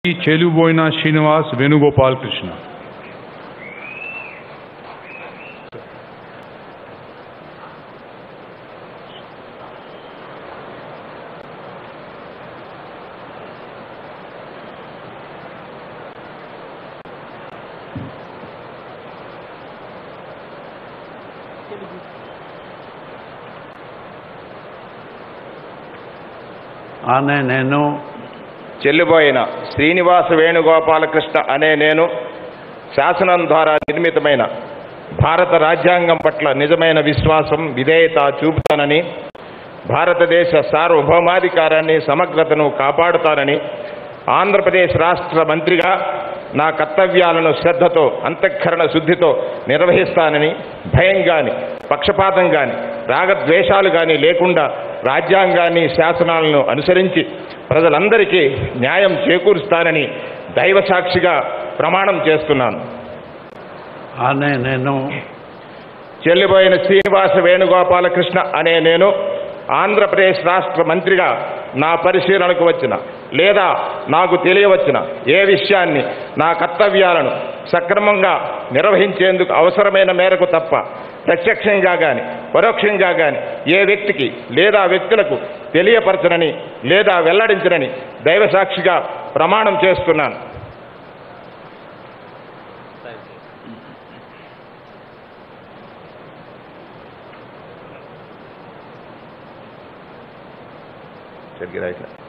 చెలుబోయిన శ్రీనివాస్ వేణుగోపాల్ కృష్ణ అనే నేను చెల్లిపోయిన శ్రీనివాస వేణుగోపాలకృష్ణ అనే నేను శాసనం ద్వారా నిర్మితమైన భారత రాజ్యాంగం పట్ల నిజమైన విశ్వాసం విధేయత చూపుతానని భారతదేశ సార్వభౌమాధికారాన్ని సమగ్రతను కాపాడుతానని ఆంధ్రప్రదేశ్ రాష్ట్ర మంత్రిగా నా కర్తవ్యాలను శ్రద్ధతో అంతఃకరణ శుద్ధితో నిర్వహిస్తానని భయం గాని పక్షపాతం గాని రాగద్వేషాలు గాని లేకుండా రాజ్యాంగాన్ని శాసనాలను అనుసరించి ప్రజలందరికీ న్యాయం చేకూరుస్తానని దైవ సాక్షిగా ప్రమాణం చేస్తున్నాను అనే నేను చెల్లిపోయిన శ్రీనివాస వేణుగోపాలకృష్ణ అనే నేను ఆంధ్రప్రదేశ్ రాష్ట్ర మంత్రిగా నా పరిశీలనకు వచ్చిన లేదా నాకు తెలియవచ్చిన ఏ విషయాన్ని నా కర్తవ్యాలను సక్రమంగా నిర్వహించేందుకు అవసరమైన మేరకు తప్ప ప్రత్యక్షంగా గాని పరోక్షంగా గాని ఏ వ్యక్తికి లేదా వ్యక్తులకు తెలియపరచనని లేదా వెల్లడించనని దైవసాక్షిగా ప్రమాణం చేస్తున్నాను సరిగ్గా రైట్